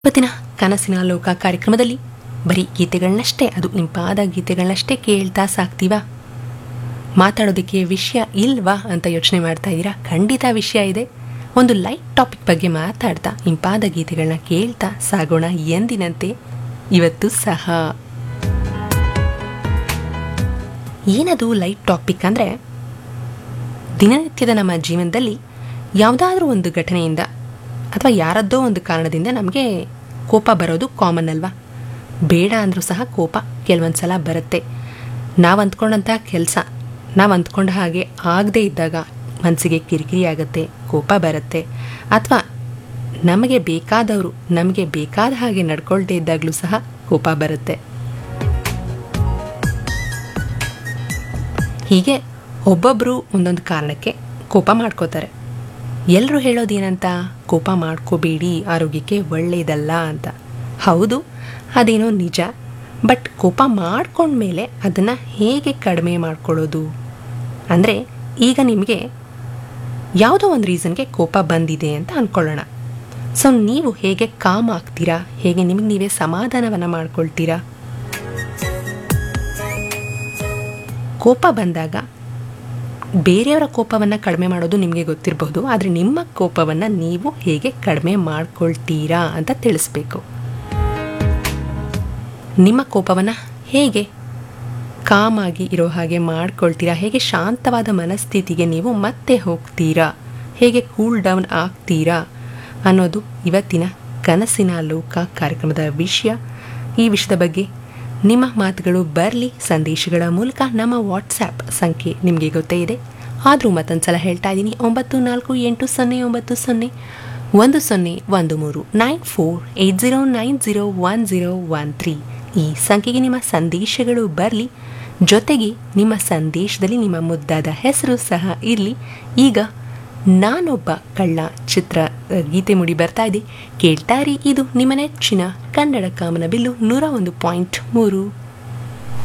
ಇವತ್ತಿನ ಕನಸಿನ ಲೋಕ ಕಾರ್ಯಕ್ರಮದಲ್ಲಿ ಬರೀ ಗೀತೆಗಳನ್ನಷ್ಟೇ ಅದು ಇಂಪಾದ ಗೀತೆಗಳನ್ನಷ್ಟೇ ಕೇಳ್ತಾ ಸಾಕ್ತೀವಾ ಮಾತಾಡೋದಕ್ಕೆ ವಿಷಯ ಇಲ್ವಾ ಅಂತ ಯೋಚನೆ ಮಾಡ್ತಾ ಇದ್ದೀರಾ ಖಂಡಿತ ವಿಷಯ ಇದೆ ಒಂದು ಲೈಟ್ ಟಾಪಿಕ್ ಬಗ್ಗೆ ಮಾತಾಡ್ತಾ ಇಂಪಾದ ಗೀತೆಗಳನ್ನ ಕೇಳ್ತಾ ಸಾಗೋಣ ಎಂದಿನಂತೆ ಇವತ್ತು ಸಹ ಏನದು ಲೈಟ್ ಟಾಪಿಕ್ ಅಂದರೆ ದಿನನಿತ್ಯದ ನಮ್ಮ ಜೀವನದಲ್ಲಿ ಯಾವುದಾದ್ರೂ ಒಂದು ಘಟನೆಯಿಂದ ಅಥವಾ ಯಾರದ್ದೋ ಒಂದು ಕಾರಣದಿಂದ ನಮಗೆ ಕೋಪ ಬರೋದು ಕಾಮನ್ ಅಲ್ವಾ ಬೇಡ ಅಂದರೂ ಸಹ ಕೋಪ ಕೆಲವೊಂದು ಸಲ ಬರುತ್ತೆ ನಾವು ಅಂದ್ಕೊಂಡಂಥ ಕೆಲಸ ನಾವು ಅಂದ್ಕೊಂಡ ಹಾಗೆ ಆಗದೇ ಇದ್ದಾಗ ಮನಸ್ಸಿಗೆ ಕಿರಿಕಿರಿ ಆಗುತ್ತೆ ಕೋಪ ಬರುತ್ತೆ ಅಥವಾ ನಮಗೆ ಬೇಕಾದವರು ನಮಗೆ ಬೇಕಾದ ಹಾಗೆ ನಡ್ಕೊಳ್ದೇ ಇದ್ದಾಗಲೂ ಸಹ ಕೋಪ ಬರುತ್ತೆ ಹೀಗೆ ಒಬ್ಬೊಬ್ಬರು ಒಂದೊಂದು ಕಾರಣಕ್ಕೆ ಕೋಪ ಮಾಡ್ಕೋತಾರೆ ಎಲ್ಲರೂ ಹೇಳೋದೇನಂತ ಕೋಪ ಮಾಡ್ಕೋಬೇಡಿ ಆರೋಗ್ಯಕ್ಕೆ ಒಳ್ಳೆಯದಲ್ಲ ಅಂತ ಹೌದು ಅದೇನೋ ನಿಜ ಬಟ್ ಕೋಪ ಮಾಡ್ಕೊಂಡ್ಮೇಲೆ ಅದನ್ನು ಹೇಗೆ ಕಡಿಮೆ ಮಾಡ್ಕೊಳ್ಳೋದು ಅಂದರೆ ಈಗ ನಿಮಗೆ ಯಾವುದೋ ಒಂದು ರೀಸನ್ಗೆ ಕೋಪ ಬಂದಿದೆ ಅಂತ ಅಂದ್ಕೊಳ್ಳೋಣ ಸೊ ನೀವು ಹೇಗೆ ಕಾಮ್ ಆಗ್ತೀರಾ ಹೇಗೆ ನಿಮಗೆ ನೀವೇ ಸಮಾಧಾನವನ್ನು ಮಾಡ್ಕೊಳ್ತೀರಾ ಕೋಪ ಬಂದಾಗ ಬೇರೆಯವರ ಕೋಪವನ್ನು ಕಡಿಮೆ ಮಾಡೋದು ನಿಮಗೆ ಗೊತ್ತಿರಬಹುದು ಆದರೆ ನಿಮ್ಮ ಕೋಪವನ್ನು ನೀವು ಹೇಗೆ ಕಡಿಮೆ ಮಾಡ್ಕೊಳ್ತೀರಾ ಅಂತ ತಿಳಿಸ್ಬೇಕು ನಿಮ್ಮ ಕೋಪವನ್ನು ಹೇಗೆ ಕಾಮಾಗಿ ಇರೋ ಹಾಗೆ ಮಾಡ್ಕೊಳ್ತೀರಾ ಹೇಗೆ ಶಾಂತವಾದ ಮನಸ್ಥಿತಿಗೆ ನೀವು ಮತ್ತೆ ಹೋಗ್ತೀರಾ ಹೇಗೆ ಕೂಲ್ ಡೌನ್ ಆಗ್ತೀರಾ ಅನ್ನೋದು ಇವತ್ತಿನ ಕನಸಿನ ಲೋಕ ಕಾರ್ಯಕ್ರಮದ ವಿಷಯ ಈ ವಿಷಯದ ಬಗ್ಗೆ ನಿಮ್ಮ ಮಾತುಗಳು ಬರಲಿ ಸಂದೇಶಗಳ ಮೂಲಕ ನಮ್ಮ ವಾಟ್ಸ್ಯಾಪ್ ಸಂಖ್ಯೆ ನಿಮಗೆ ಗೊತ್ತೇ ಇದೆ ಆದರೂ ಮತ್ತೊಂದು ಸಲ ಹೇಳ್ತಾ ಇದ್ದೀನಿ ಒಂಬತ್ತು ನಾಲ್ಕು ಎಂಟು ಸೊನ್ನೆ ಒಂಬತ್ತು ಸೊನ್ನೆ ಒಂದು ಸೊನ್ನೆ ಒಂದು ಮೂರು nine four eight zero nine zero one zero one three ಈ ಸಂಖ್ಯೆಗೆ ನಿಮ್ಮ ಸಂದೇಶಗಳು ಬರಲಿ ಜೊತೆಗೆ ನಿಮ್ಮ ಸಂದೇಶದಲ್ಲಿ ನಿಮ್ಮ ಮುದ್ದಾದ ಹೆಸರು ಸಹ ಇರಲಿ ಈಗ ನಾನೊಬ್ಬ ಕಳ್ಳ ಚಿತ್ರ ಗೀತೆ ಮುಡಿ ಬರ್ತಾ ಇದೆ ಕೇಳ್ತಾ ಇರಿ ಇದು ನಿಮ್ಮ ನೆಚ್ಚಿನ ಕನ್ನಡ ಕಾಮನ ಬಿಲ್ಲು ನೂರ ಒಂದು ಪಾಯಿಂಟ್ ಮೂರು